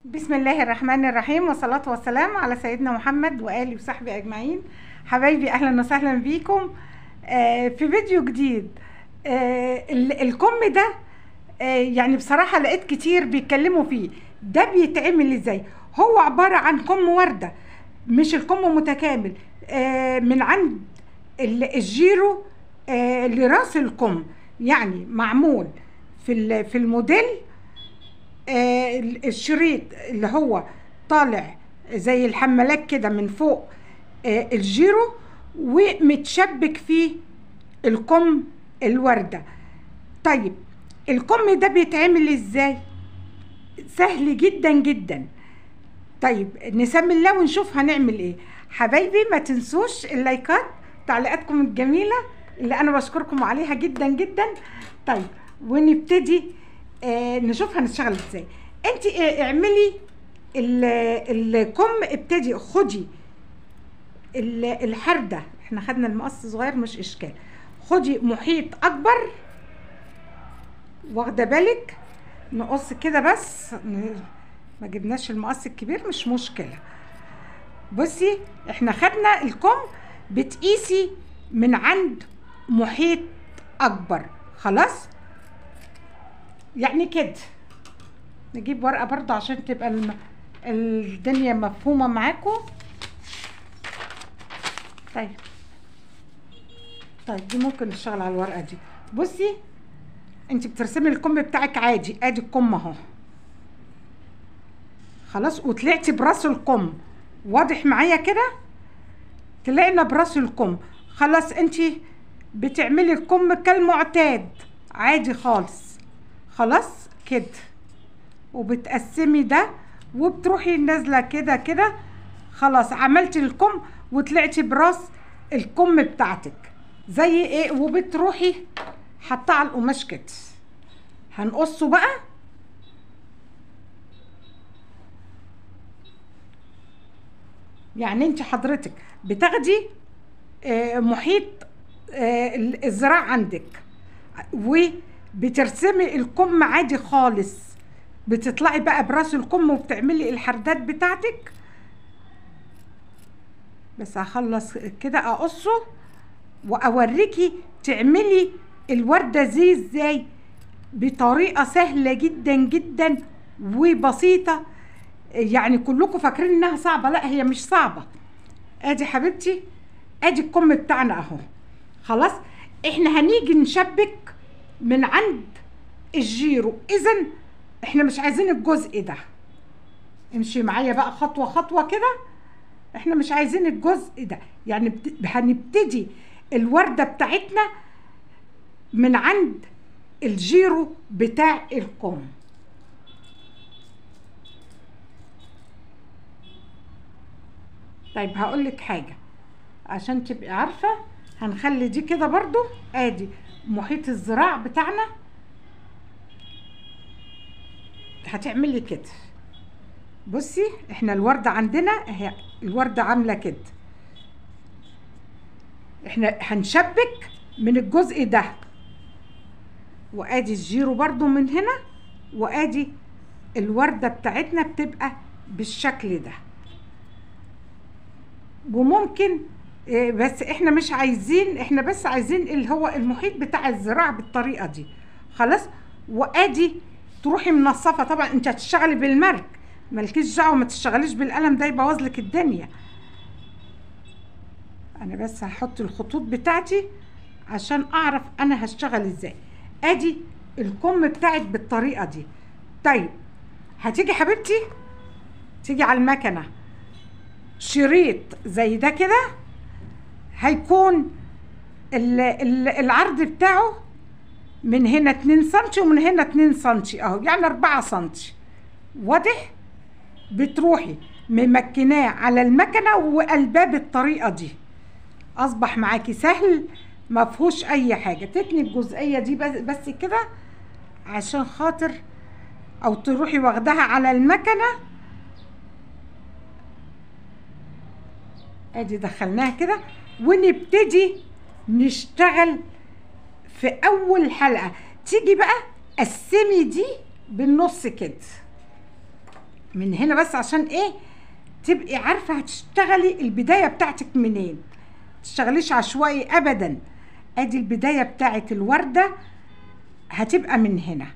بسم الله الرحمن الرحيم والصلاة والسلام على سيدنا محمد وآله وصحبه أجمعين حبايبي أهلا وسهلا بيكم آه، في فيديو جديد آه، ال- الكم ده آه، يعني بصراحة لقيت كتير بيتكلموا فيه ده بيتعمل ازاي هو عبارة عن كم وردة مش الكم متكامل آه، من عند ال- الجيرو آه، لراس الكم يعني معمول في ال- في الموديل آه، الشريط اللي هو طالع زي الحمالات كده من فوق آه، الجيرو ومتشبك فيه الكم الوردة طيب الكم ده بيتعمل ازاي سهل جدا جدا طيب نسمي الله ونشوف هنعمل ايه حبايبي ما تنسوش اللايكات تعليقاتكم الجميلة اللي انا بشكركم عليها جدا جدا طيب ونبتدي آه نشوف هنشتغل ازاي انت آه اعملي ال- الكم ابتدي خدي ال- الحردة احنا خدنا المقص صغير مش اشكال خدي محيط اكبر واخده بالك نقص كده بس ن- ما جبناش المقص الكبير مش مشكله بصي احنا خدنا الكم بتقيسي من عند محيط اكبر خلاص يعني كده نجيب ورقه برضه عشان تبقى الم... الدنيا مفهومه معاكم طيب طيب دي ممكن نشتغل على الورقه دي بصي انت بترسمي الكم بتاعك عادي ادي الكم اهو خلاص وطلعتي براس الكم واضح معايا كده طلعنا براس الكم خلاص انت بتعملي الكم كالمعتاد عادي خالص خلاص كده وبتقسمي ده وبتروحي نازله كده كده خلاص عملتي الكم وطلعتي براس الكم بتاعتك زي ايه وبتروحي حطاه على القماش كده هنقصه بقى يعني انت حضرتك بتاخدي آه، محيط آه، الذراع عندك وبترسمي الكم عادي خالص بتطلعي بقى براس الكم وبتعملي الحردات بتاعتك بس هخلص كده اقصه واوريكي تعملي الورده دي ازاي بطريقه سهله جدا جدا وبسيطه يعني كلكم فاكرين انها صعبه لا هي مش صعبه ادي حبيبتي ادي الكم بتاعنا اهو خلاص احنا هنيجي نشبك من عند الجيرو اذا احنا مش عايزين الجزء ده امشي معايا بقى خطوه خطوه كده احنا مش عايزين الجزء ده يعني بت- هنبتدي الورده بتاعتنا من عند الجيرو بتاع الكم طيب هقول لك حاجه عشان تبقي عارفه هنخلي دي كده برضو ادي محيط الذراع بتاعنا هتعملي كده بصي احنا الورده عندنا اهي الورده عامله كده احنا هنشبك من الجزء ده وادي الجيرو برضو من هنا وادي الورده بتاعتنا بتبقى بالشكل ده وممكن إيه، بس احنا مش عايزين احنا بس عايزين اللي هو المحيط بتاع الزراعة بالطريقة دي خلاص وادي تروحي منصفة طبعا انت هتشتغلي بالمرك مالكيش دعوة ما تشتغليش بالقلم ده يبوظ لك الدنيا انا بس هحط الخطوط بتاعتي عشان اعرف انا هشتغل ازاي ادي الكم بتاعك بالطريقة دي طيب هتيجي حبيبتي تيجي على المكنه شريط زي ده كده هيكون ال- ال- العرض بتاعه من هنا 2 سنتي ومن هنا 2 سنتي اهو يعني 4 سنتي واضح بتروحي ممكناه على المكنه وقلباه بالطريقه دي اصبح معاكي سهل ما فيهوش اي حاجه تتني الجزئيه دي بس, بس كده عشان خاطر او تروحي واخداها على المكنه ادي دخلناها كده ونبتدي نشتغل في اول حلقه تيجي بقى قسمي دي بالنص كده من هنا بس عشان ايه تبقي عارفه هتشتغلي البدايه بتاعتك منين تشتغليش عشوائي ابدا ادي البدايه بتاعت الورده هتبقى من هنا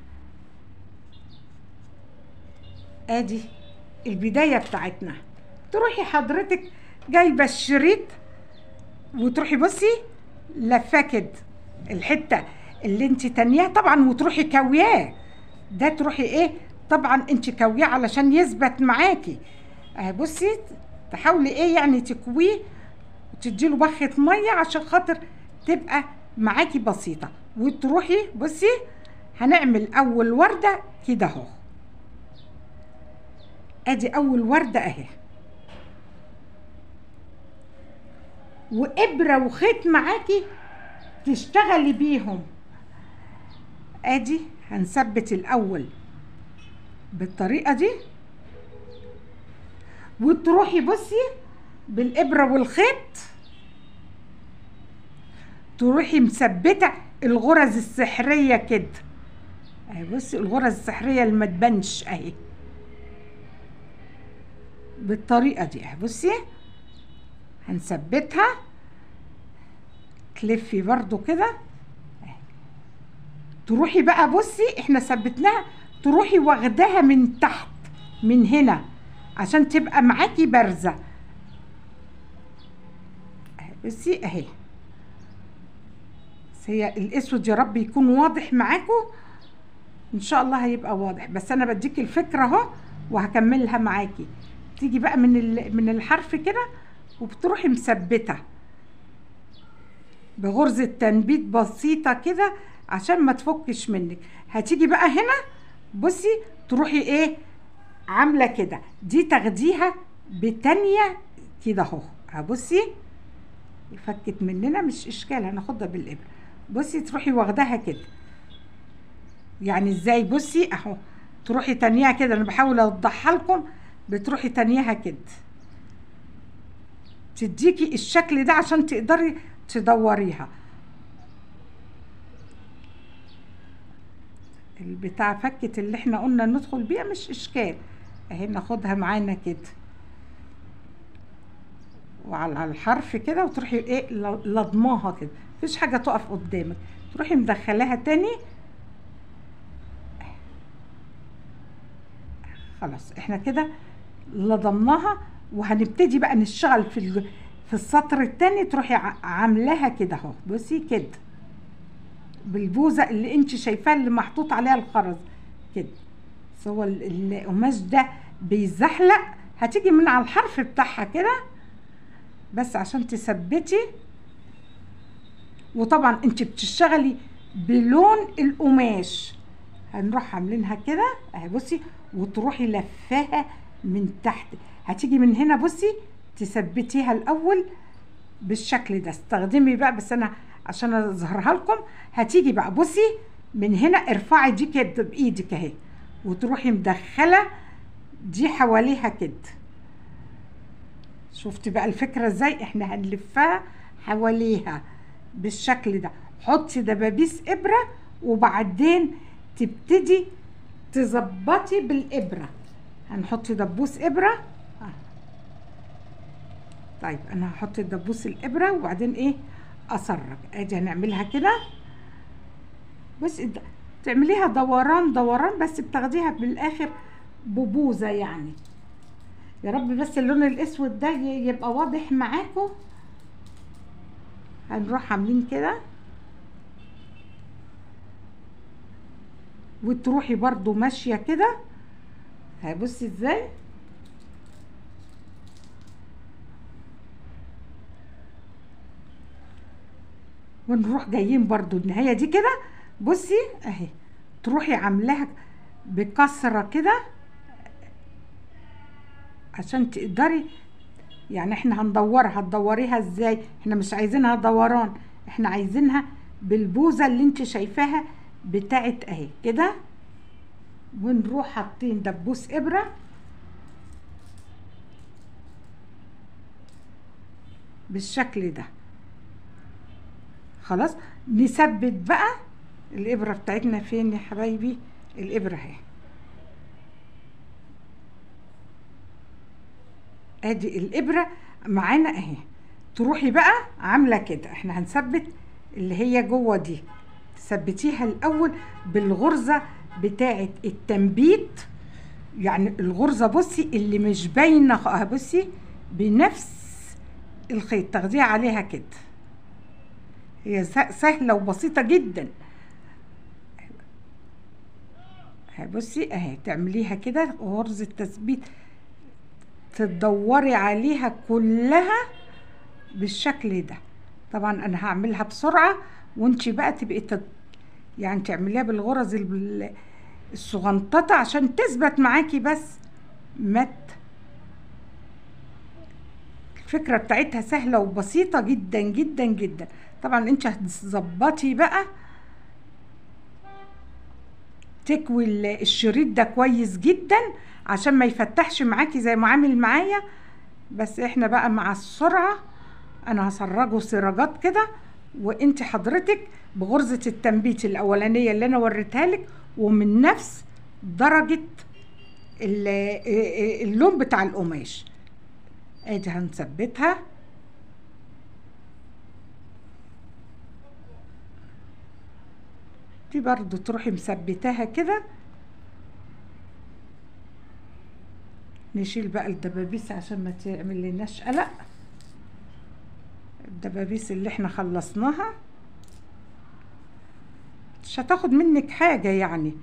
ادي البدايه بتاعتنا تروحي حضرتك جايبه الشريط وتروحي بصي لفاه كده الحته اللي انت تانياه طبعا وتروحي كوياه ده تروحي ايه طبعا انت كوياه علشان يثبت معاكي اهي بصي تحاولي ايه يعني تكويه وتديله بخة مية عشان خاطر تبقى معاكي بسيطة وتروحي بصي هنعمل اول وردة كده اهو ادي اول وردة اهي وابرة وخيط معاكي تشتغلي بيهم ادي هنثبت الاول بالطريقة دي وتروحي بصي بالابرة والخيط تروحي مثبتة الغرز السحرية كده اهي بصي الغرز السحرية اللي ما تبانش اهي بالطريقة دي اهي بصي هنثبتها تلفي برضو كده تروحي بقى بصي احنا ثبتناها تروحي واخداها من تحت من هنا عشان تبقى معاكي بارزه بصي اهي هي الاسود يا رب يكون واضح معاكم ان شاء الله هيبقى واضح بس انا بديك الفكره اهو وهكملها معاكي تيجي بقى من من الحرف كده وبتروحي مثبته بغرزه تنبيت بسيطه كده عشان ما تفكش منك هتيجي بقى هنا بصي تروحي ايه عامله كده دي تاخديها بتانية كده اهو هبصي فكت مننا مش اشكال هناخدها بالابره بصي تروحي واخداها كده يعني ازاي بصي اهو تروحي تانيها كده انا بحاول اوضحها لكم بتروحي تانيها كده تديكي الشكل ده عشان تقدري تدوريها البتاع فكت اللي احنا قلنا ندخل بيها مش اشكال اهي ناخدها معانا كده وعلى الحرف كده وتروحي ايه لضماها كده مفيش حاجه تقف قدامك تروحي مدخلاها تاني خلاص احنا كده لضمناها وهنبتدي بقى نشتغل في في السطر التاني تروحي عاملاها كده اهو بصي كده بالبوزه اللي انت شايفاها اللي محطوط عليها الخرز كده هو القماش ده بيزحلق هتيجي من على الحرف بتاعها كده بس عشان تثبتي وطبعا انت بتشتغلي بلون القماش هنروح عاملينها كده اهي بصي وتروحي لفاها من تحت هتيجي من هنا بصي تثبتيها الاول بالشكل ده استخدمي بقى بس انا عشان اظهرها لكم هتيجي بقى بصي من هنا ارفعي دي كده بايدك اهي وتروحي مدخله دي حواليها كده شفتي بقى الفكره ازاي احنا هنلفها حواليها بالشكل ده حطي دبابيس ابره وبعدين تبتدي تظبطي بالابره هنحط دبوس ابره طيب انا هحط دبوس الابره وبعدين ايه اسرج ادي هنعملها كده بس تعمليها دوران دوران بس بتاخديها بالاخر ببوزه يعني يا رب بس اللون الاسود ده يبقى واضح معاكم هنروح عاملين كده وتروحي برضو ماشيه كده هبصي ازاي ونروح جايين برضو النهايه دي كده بصي اهي تروحي عاملاها بكسره كده عشان تقدري يعني احنا هندورها هتدوريها ازاي احنا مش عايزينها دوران احنا عايزينها بالبوزه اللي انت شايفاها بتاعت اهي كده ونروح حاطين دبوس ابره بالشكل ده خلاص نثبت بقى الابره بتاعتنا فين يا حبايبي الابره اهي ادي الابره معانا اهي تروحي بقى عامله كده احنا هنثبت اللي هي جوه دي تثبتيها الاول بالغرزه بتاعه التنبيت يعني الغرزه بصي اللي مش باينه خ- بصي بنفس الخيط تاخديها عليها كده هي س- سهله وبسيطه جدا اهي بصي اهي تعمليها كده غرزه تثبيت تدوري عليها كلها بالشكل ده طبعا انا هعملها بسرعه وانتي بقى تبقي تد... يعني تعمليها بالغرز ال- الصغنططه عشان تثبت معاكي بس مت الفكره بتاعتها سهله وبسيطه جدا جدا جدا طبعا انت هتظبطي بقى تكوي ال- الشريط ده كويس جدا عشان ما يفتحش معاكي زي ما عامل معايا بس احنا بقى مع السرعه انا هسرجه سراجات كده وانت حضرتك بغرزه التنبيت الاولانيه اللي انا وريتها لك ومن نفس درجه ال- اللون بتاع القماش ادي هنثبتها دي برضو تروحي مثبتاها كده نشيل بقى الدبابيس عشان ما تعمل لناش قلق الدبابيس اللي احنا خلصناها مش هتاخد منك حاجة يعني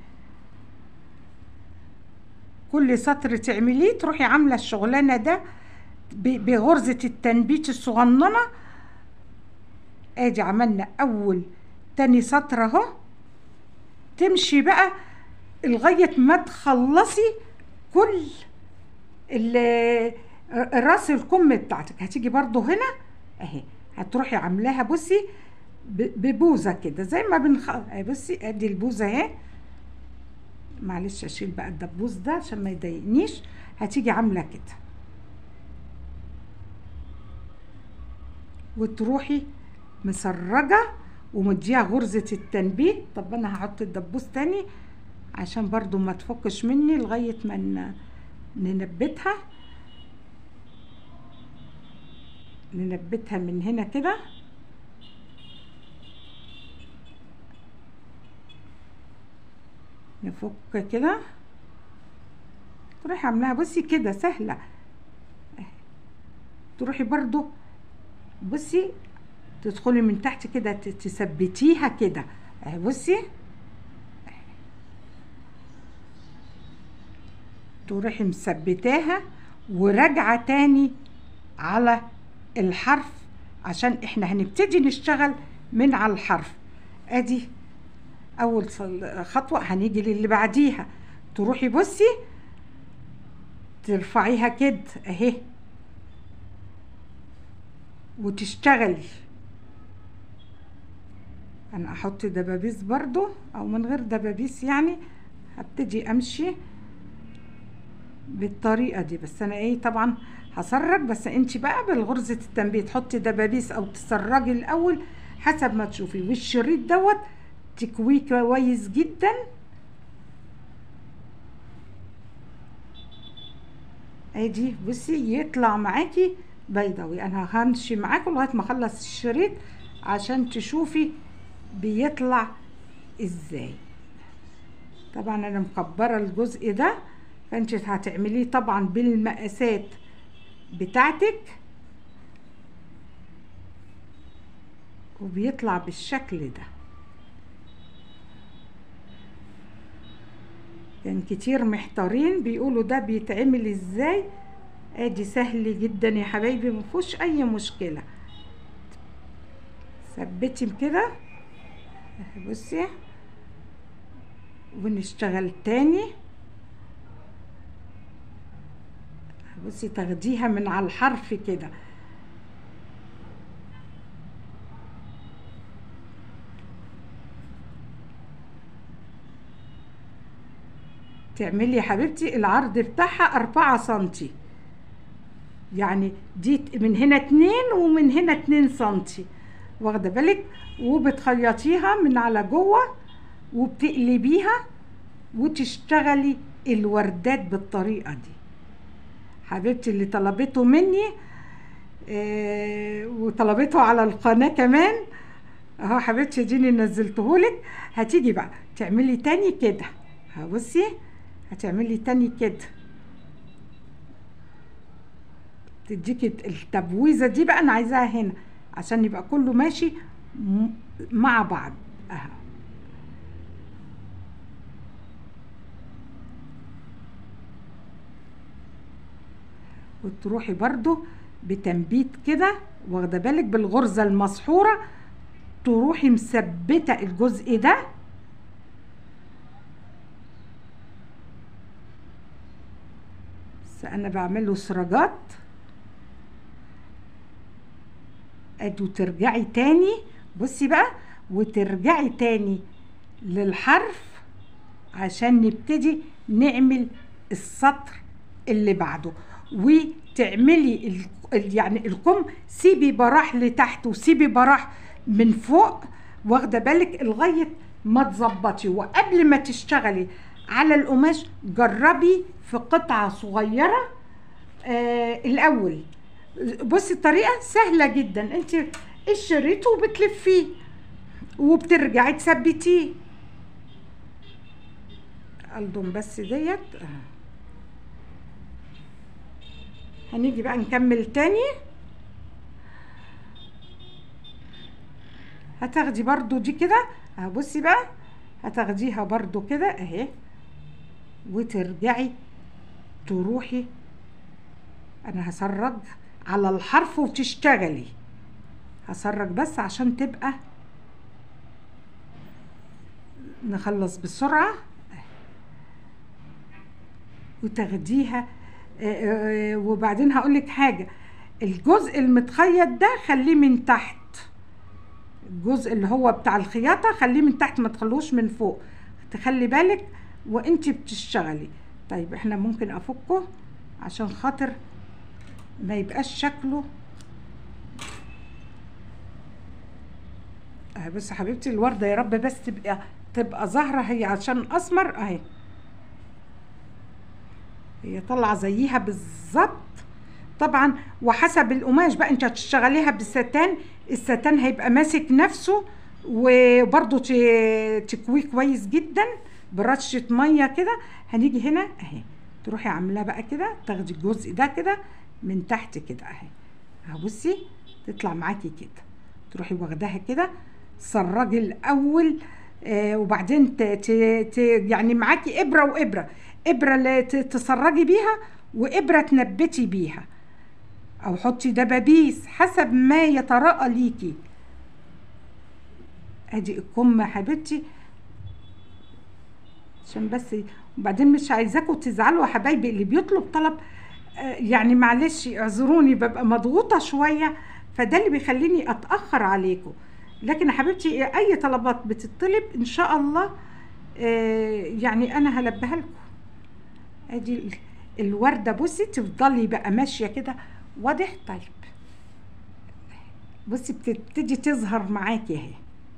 كل سطر تعمليه تروحي عاملة الشغلانة ده ب- بغرزة التنبيت الصغننة ادي عملنا اول تاني سطر اهو تمشي بقى لغاية ما تخلصي كل ال- راس الكم بتاعتك هتيجي برضو هنا اهي هتروحي عاملاها بصي ب- ببوزة كده زي ما بنخ اهي بصي ادي البوزة اهي معلش اشيل بقى الدبوس ده عشان ما يضايقنيش هتيجي عاملة كده وتروحي مسرجة ومديها غرزة التنبيت طب انا هحط الدبوس تاني عشان برضو ما تفكش مني لغاية ما ن- ننبتها ننبتها من هنا كده نفك كده تروحي عاملاها بصي كده سهلة أهي. تروحي برضو بصي تدخلي من تحت كده ت- تثبتيها كده اهي بصي أهي. تروحي مثبتاها وراجعة تاني على الحرف عشان احنا هنبتدي نشتغل من على الحرف ادي اول صل- خطوة هنيجي للي بعديها تروحي بصي ترفعيها كده اهي وتشتغلي انا احط دبابيس برضو او من غير دبابيس يعني هبتدي امشي بالطريقة دي بس انا ايه طبعا هسرج بس انت بقى بالغرزة التنبيه تحطي دبابيس او تسرجي الاول حسب ما تشوفي والشريط دوت تكويه كويس جدا ادي بصي يطلع معاكي بيضاوي انا همشي معاكم لغايه ما اخلص الشريط عشان تشوفي بيطلع ازاي طبعا انا مكبره الجزء ده فانت هتعمليه طبعا بالمقاسات بتاعتك وبيطلع بالشكل ده كان كتير محتارين بيقولوا ده بيتعمل ازاي ادي سهل جدا يا حبايبي مفيهوش اي مشكله ثبتي كده اهي بصي ونشتغل تاني بصي تاخديها من على الحرف كده تعملي يا حبيبتي العرض بتاعها أربعة سنتي يعني دي من هنا اتنين ومن هنا اتنين سنتي واخدة بالك وبتخيطيها من على جوه وبتقلبيها وتشتغلي الوردات بالطريقة دي حبيبتي اللي طلبته مني آه وطلبته على القناه كمان اهو حبيبتي ديني نزلتهولك هتيجي بقى تعملي تاني كده بصي هتعملي تاني كده تديكي التبويزه دي بقى انا عايزاها هنا عشان يبقى كله ماشي مع بعض اهو وتروحي برضو بتنبيت كده واخده بالك بالغرزه المسحوره تروحي مثبته الجزء ده بس انا بعمل له سراجات ادي وترجعي تاني بصي بقى وترجعي تاني للحرف عشان نبتدي نعمل السطر اللي بعده وتعملي ال يعني الكم سيبي براح لتحت وسيبي براح من فوق واخده بالك لغايه ما تظبطي وقبل ما تشتغلي على القماش جربي في قطعه صغيره آه الاول بصي الطريقه سهله جدا انت الشريط وبتلفيه وبترجعي تثبتيه الضم بس ديت هنيجي بقى نكمل تاني هتاخدي برضو دي كده بصي بقى هتاخديها برضو كده اهي وترجعي تروحي انا هسرج على الحرف وتشتغلي هسرج بس عشان تبقى نخلص بسرعة وتاخديها وبعدين هقولك حاجة الجزء المتخيط ده خليه من تحت الجزء اللي هو بتاع الخياطة خليه من تحت ما تخلوش من فوق تخلي بالك وانت بتشتغلي طيب احنا ممكن افكه عشان خاطر ما يبقاش شكله اهي بصي حبيبتي الوردة يا رب بس تبقى تبقى ظاهرة هي عشان اسمر اهي هي طالعة زيها بالظبط طبعا وحسب القماش بقى انت هتشتغليها بالستان الستان هيبقى ماسك نفسه وبرضه تكويه كويس جدا برشة مية كده هنيجي هنا اهي تروحي عاملاه بقى كده تاخدي الجزء ده كده من تحت كده اهي اهو بصي تطلع معاكي كده تروحي واخداها كده سرجي الاول آه وبعدين ت ت ت يعني معاكي ابره وابره ابره اللي تسرجي بيها وابره تنبتي بيها او حطي دبابيس حسب ما يتراءى ليكي ادي الكم يا حبيبتي عشان بس وبعدين مش عايزاكم تزعلوا يا حبايبي اللي بيطلب طلب يعني معلش اعذروني ببقى مضغوطه شويه فده اللي بيخليني اتاخر عليكم لكن يا حبيبتي اي طلبات بتطلب ان شاء الله يعني انا هلبيها لكم ادي الورده بصي تفضلي بقى ماشيه كده واضح طيب بصي بتبتدي تظهر معاكي اهي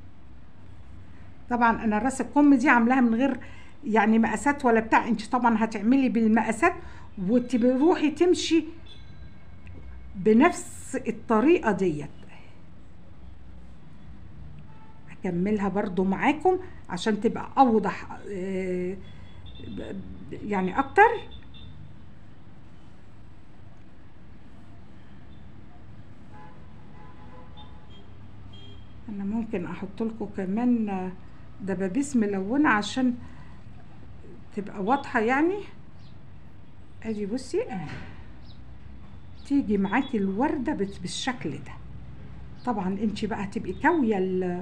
طبعا انا راس الكم دي عاملاها من غير يعني مقاسات ولا بتاع انت طبعا هتعملي بالمقاسات وتروحي تمشي بنفس الطريقه ديت هكملها برضو معاكم عشان تبقى اوضح يعني اكتر انا ممكن احط لكم كمان دبابيس ملونه عشان تبقى واضحه يعني ادي بصي تيجي معاكي الورده بالشكل ده طبعا انت بقى هتبقي كاويه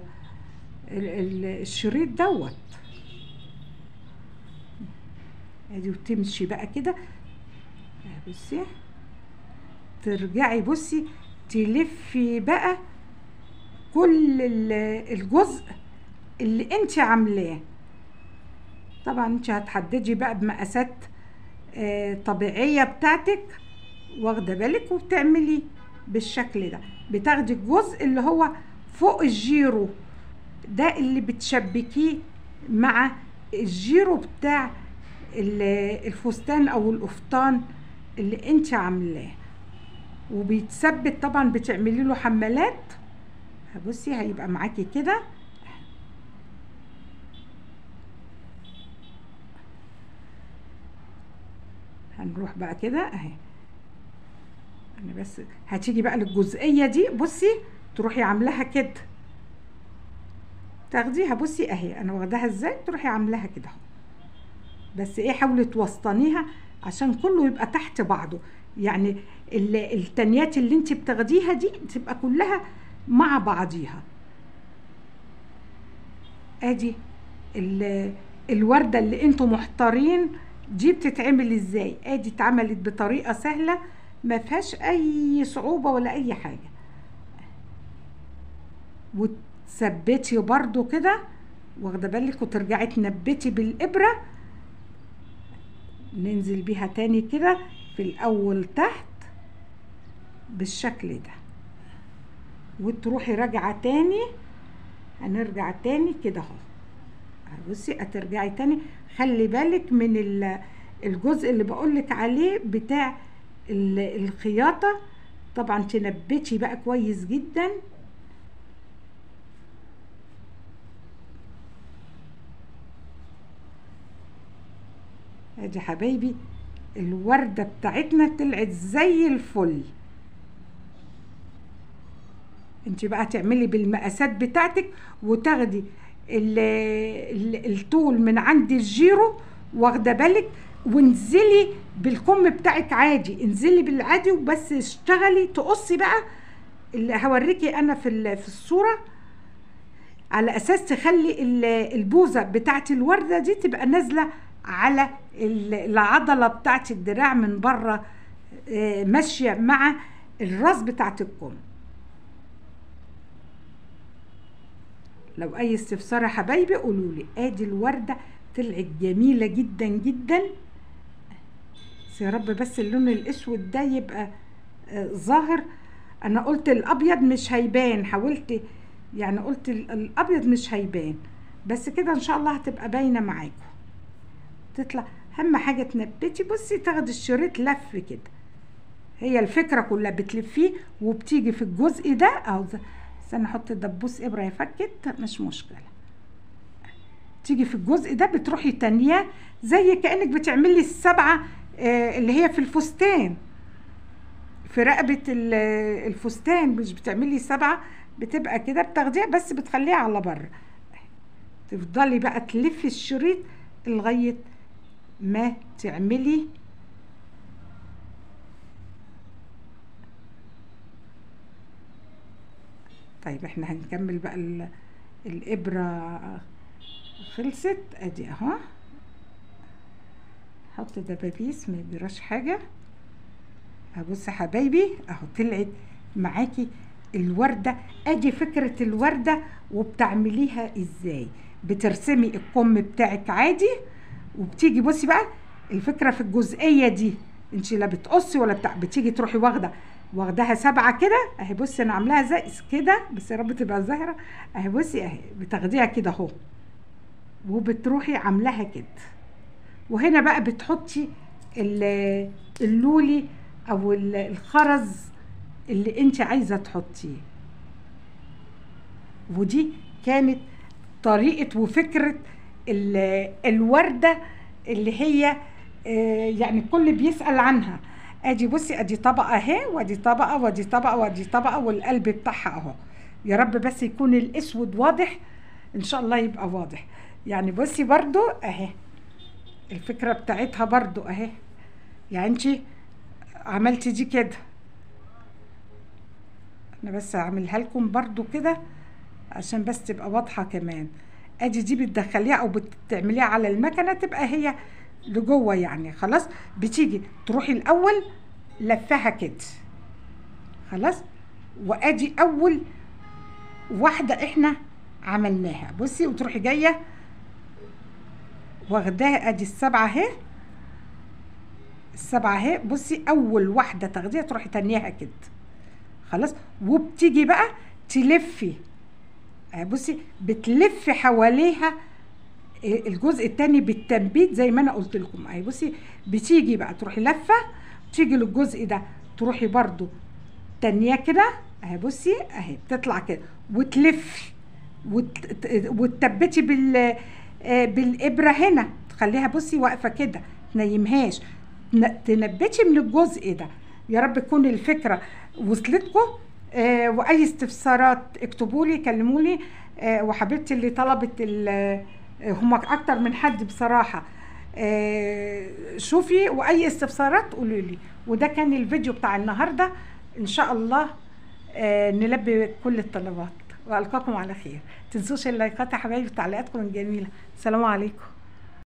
الشريط دوت ادي وتمشي بقى كده بصي ترجعي بصي تلفي بقى كل الجزء اللي انت عاملاه طبعا انت هتحددي بقى بمقاسات آه طبيعيه بتاعتك واخده بالك وبتعملي بالشكل ده بتاخدي الجزء اللي هو فوق الجيرو ده اللي بتشبكيه مع الجيرو بتاع الفستان او القفطان اللي انت عاملاه وبيتثبت طبعا بتعملي له حمالات بصي هيبقى معاكي كده هنروح بقى كده اهي انا بس هتيجي بقى للجزئيه دي بصي تروحي عاملاها كده تاخديها بصي اهي انا واخداها ازاي تروحي عاملاها كده اهو بس ايه حاولي توسطنيها عشان كله يبقى تحت بعضه يعني ال- التنيات اللي انت بتاخديها دي تبقى كلها مع بعضيها ادي ال- الوردة اللي انتوا محتارين دي بتتعمل ازاي ادي اتعملت بطريقة سهلة ما فيهاش اي صعوبة ولا اي حاجة وتثبتي برضو كده واخده بالك وترجعي تنبتي بالابره ننزل بيها تاني كده في الاول تحت بالشكل ده وتروحي راجعه تاني هنرجع تاني كده اهو بصي هترجعي تاني خلي بالك من ال- الجزء اللي بقولك عليه بتاع ال- الخياطه طبعا تنبتي بقى كويس جدا ادي حبايبي الوردة بتاعتنا طلعت زي الفل انت بقى تعملي بالمقاسات بتاعتك وتاخدي ال- ال- الطول من عند الجيرو واخده بالك وانزلي بالكم بتاعك عادي انزلي بالعادي وبس اشتغلي تقصي بقى اللي هوريكي انا في ال- في الصوره على اساس تخلي ال- البوزه بتاعت الورده دي تبقى نازله على ال- العضله بتاعت الدراع من بره آه، ماشيه مع الراس بتاعت الكم لو اي استفسار يا حبايبي قولوا لي ادي الورده طلعت جميله جدا جدا بس يا رب بس اللون الاسود ده يبقى آه، ظاهر انا قلت الابيض مش هيبان حاولت يعني قلت ال- الابيض مش هيبان بس كده ان شاء الله هتبقى باينه معاكم تطلع اهم حاجه تنبتي بصي تاخدي الشريط لف كده هي الفكره كلها بتلفيه وبتيجي في الجزء ده اهو ز- استنى احط دبوس ابره هي فكت مش مشكله تيجي في الجزء ده بتروحي تانية زي كانك بتعملي السبعه آه، اللي هي في الفستان في رقبه ال- الفستان مش بتعملي سبعه بتبقى كده بتاخديها بس بتخليها على بره تفضلي بقى تلفي الشريط لغايه ما تعملي طيب احنا هنكمل بقى ال- الابره خلصت ادي اهو حط دبابيس ما يجراش حاجه ابص يا حبايبي اهو طلعت معاكي الورده ادي فكره الورده وبتعمليها ازاي بترسمي الكم بتاعك عادي وبتيجي بصي بقى الفكره في الجزئيه دي انت لا بتقصي ولا بتاع بتيجي تروحي واخده واخداها سبعه كده اهي بصي انا عاملاها زي كده بس يا رب تبقى ظاهره اهي بصي اهي بتاخديها كده اهو وبتروحي عاملاها كده وهنا بقى بتحطي ال- اللولي او ال- الخرز اللي انت عايزه تحطيه ودي كانت طريقه وفكره ال- الورده اللي هي آه، يعني الكل بيسال عنها ادي بصي ادي طبقه اهي وادي طبقه وادي طبقه وادي طبقه والقلب بتاعها اهو يا رب بس يكون الاسود واضح ان شاء الله يبقى واضح يعني بصي برضو اهي الفكره بتاعتها برضو اهي يعني انت عملتي دي كده انا بس هعملها لكم برضو كده عشان بس تبقى واضحه كمان ادي دي بتدخليها او بتعمليها على المكنه تبقى هي لجوه يعني خلاص بتيجي تروحي الاول لفها كده خلاص وادي اول واحده احنا عملناها بصي وتروحي جايه واخداها ادي السبعه اهي السبعه اهي بصي اول واحده تاخديها تروحي تانيها كده خلاص وبتيجي بقى تلفي آه بصي بتلفي حواليها الجزء التاني بالتنبيت زي ما انا قلت لكم اهي بصي بتيجي بقى تروحي لفه تيجي للجزء ده تروحي برضو تانية كده اهي بصي اهي بتطلع كده وتلفي وت- وتثبتي بال آه، بالابره هنا تخليها بصي واقفه كده تنيمهاش ن- تنبتي من الجزء ده يا رب تكون الفكره وصلتكم آه واي استفسارات اكتبوا لي كلموا لي آه وحبيبتي اللي طلبت ال- آه، هم اكتر من حد بصراحه آه شوفي واي استفسارات قولوا لي وده كان الفيديو بتاع النهارده ان شاء الله آه نلبي كل الطلبات والقاكم على خير تنسوش اللايكات يا حبايبي وتعليقاتكم الجميله السلام عليكم